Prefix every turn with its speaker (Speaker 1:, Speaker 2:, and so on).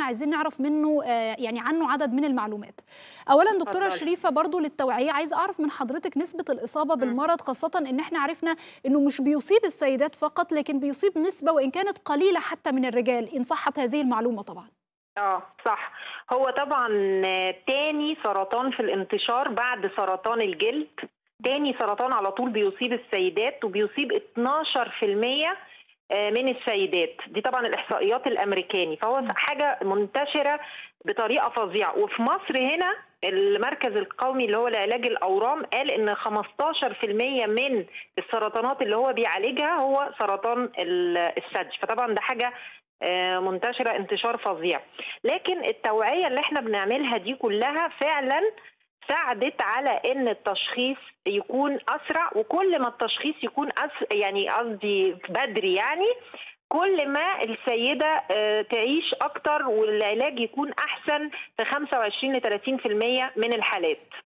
Speaker 1: عايزين نعرف منه آه، يعني عنه عدد من المعلومات اولا دكتوره
Speaker 2: اتفضلي.
Speaker 1: شريفه برضو للتوعيه عايزه اعرف من حضرتك نسبه الاصابه بالمرض خاصه ان احنا عرفنا انه مش بيصيب السيدات فقط لكن بيصيب نسبه وان كانت قليله حتى من الرجال ان صحت هذه المعلومه طبعا
Speaker 2: اه صح هو طبعا آه، تاني سرطان في الانتشار بعد سرطان الجلد تاني سرطان على طول بيصيب السيدات وبيصيب 12% آه، من السيدات دي طبعا الاحصائيات الامريكاني فهو حاجه منتشره بطريقه فظيعه وفي مصر هنا المركز القومي اللي هو لعلاج الاورام قال ان 15% من السرطانات اللي هو بيعالجها هو سرطان ال- الثدي فطبعا ده حاجه آه، منتشره انتشار فظيع لكن التوعيه اللي احنا بنعملها دي كلها فعلا ساعدت على ان التشخيص يكون اسرع وكل ما التشخيص يكون أس... يعني قصدي بدري يعني كل ما السيده آه، تعيش اكتر والعلاج يكون احسن في 25 ل 30% من الحالات